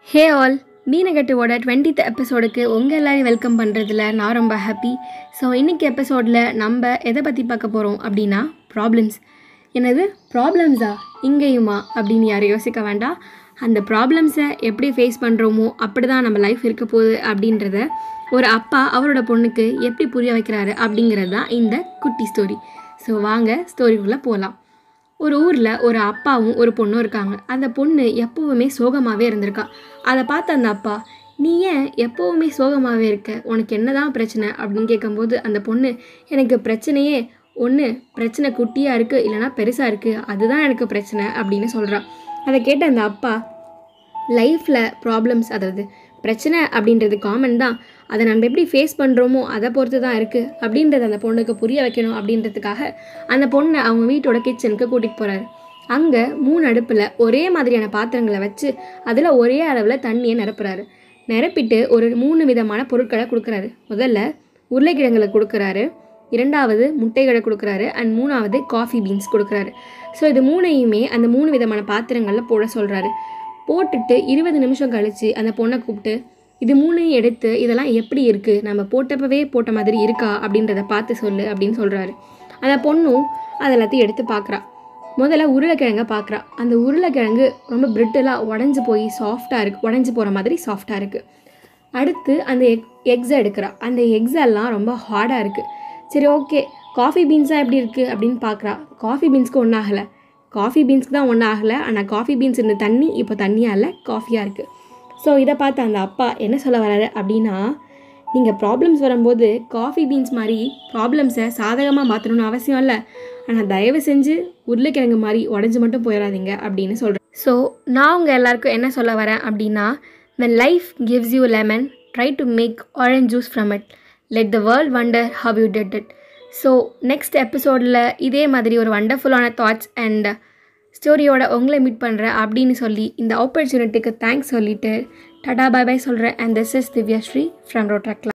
hey all மீனகட்டுவோட twentieth எபிசோடுக்கு உங்கள் எல்லாரையும் வெல்கம் பண்ணுறதுல நான் ரொம்ப ஹாப்பி ஸோ இன்றைக்கி எபிசோடில் நம்ம எதை பற்றி பார்க்க போகிறோம் அப்படின்னா ப்ராப்ளம்ஸ் என்னது ப்ராப்ளம்ஸா இங்கேயுமா அப்படின்னு யாரும் யோசிக்க வேண்டாம் அந்த ப்ராப்ளம்ஸை எப்படி ஃபேஸ் பண்ணுறோமோ அப்படி தான் நம்ம லைஃப் இருக்க போகுது அப்படின்றத ஒரு அப்பா அவரோட பொண்ணுக்கு எப்படி புரிய வைக்கிறாரு அப்படிங்கிறது தான் இந்த குட்டி ஸ்டோரி ஸோ வாங்க ஸ்டோரிக்குள்ளே போகலாம் ஒரு ஊரில் ஒரு அப்பாவும் ஒரு பொண்ணும் இருக்காங்க அந்த பொண்ணு எப்போவுமே சோகமாகவே இருந்திருக்கா அதை பார்த்த அந்த அப்பா நீ ஏன் எப்போவுமே சோகமாகவே இருக்க உனக்கு என்னதான் பிரச்சனை அப்படின்னு கேட்கும்போது அந்த பொண்ணு எனக்கு பிரச்சனையே ஒன்று பிரச்சனை குட்டியாக இருக்குது இல்லைனா பெருசாக இருக்குது அதுதான் எனக்கு பிரச்சனை அப்படின்னு சொல்கிறான் அதை கேட்ட அந்த அப்பா லைஃப்பில் ப்ராப்ளம்ஸ் அதாவது பிரச்சனை அப்படின்றது காமன் தான் அதை நம்ம எப்படி ஃபேஸ் பண்ணுறோமோ அதை பொறுத்து தான் இருக்குது அப்படின்றத அந்த பொண்ணுக்கு புரிய வைக்கணும் அப்படின்றதுக்காக அந்த பொண்ணை அவங்க வீட்டோட கிச்சனுக்கு கூட்டிகிட்டு போகிறாரு அங்கே மூணு அடுப்பில் ஒரே மாதிரியான பாத்திரங்களை வச்சு அதில் ஒரே அளவில் தண்ணியை நிரப்புறாரு நிரப்பிட்டு ஒரு மூணு விதமான பொருட்களை கொடுக்குறாரு முதல்ல உருளைக்கிழங்குகளை கொடுக்குறாரு இரண்டாவது முட்டைகளை கொடுக்குறாரு அண்ட் மூணாவது காஃபி பீன்ஸ் கொடுக்குறாரு ஸோ இது மூணையுமே அந்த மூணு விதமான பாத்திரங்களில் போட சொல்கிறாரு போட்டுட்டு இருபது நிமிஷம் கழித்து அந்த பொண்ணை கூப்பிட்டு இது மூணையும் எடுத்து இதெல்லாம் எப்படி இருக்குது நம்ம போட்டப்பவே போட்ட மாதிரி இருக்கா அப்படின்றத பார்த்து சொல்லு அப்படின்னு சொல்கிறாரு அந்த பொண்ணும் அது எல்லாத்தையும் எடுத்து பார்க்குறா முதல்ல உருளைக்கிழங்க பார்க்குறா அந்த உருளைக்கிழங்கு ரொம்ப பிரிட்டலாக உடஞ்சி போய் சாஃப்டாக இருக்குது உடஞ்சி போகிற மாதிரி சாஃப்டாக இருக்குது அடுத்து அந்த எக் எக்ஸை எடுக்கிறா அந்த எக்ஸ் எல்லாம் ரொம்ப ஹார்டாக இருக்குது சரி ஓகே காஃபி பீன்ஸாக எப்படி இருக்குது அப்படின்னு பார்க்குறா காஃபி பீன்ஸ்க்கு ஒன்றும் ஆகலை காஃபி பீன்ஸ்க்கு தான் ஒன்றும் ஆகலை ஆனால் காஃபி பீன்ஸ் இருந்த தண்ணி இப்போ தண்ணியாக இல்லை காஃபியாக இருக்குது ஸோ இதை பார்த்து அந்த அப்பா என்ன சொல்ல வராரு அப்படின்னா நீங்கள் ப்ராப்ளம்ஸ் வரும்போது காஃபி பீன்ஸ் மாதிரி ப்ராப்ளம்ஸை சாதகமாக மாற்றணும்னு அவசியம் இல்லை ஆனால் தயவு செஞ்சு உருளைக்கிழங்கு மாதிரி உடஞ்சி மட்டும் போயிடாதீங்க அப்படின்னு சொல்கிறேன் ஸோ நான் உங்கள் எல்லாருக்கும் என்ன சொல்ல வரேன் அப்படின்னா when life gives you lemon try to make orange juice from it let the world wonder how you did it so next எபிசோடில் இதே மாதிரி ஒரு வண்டர்ஃபுல்லான தாட்ஸ் அண்ட் ஸ்டோரியோட உங்களை மீட் பண்ணுறேன் அப்படின்னு சொல்லி இந்த ஆப்பர்ச்சுனிட்டிக்கு தேங்க்ஸ் சொல்லிவிட்டு டடா பாய் பாய் சொல்கிறேன் and this is Divyashree from ரோட்ராக்லா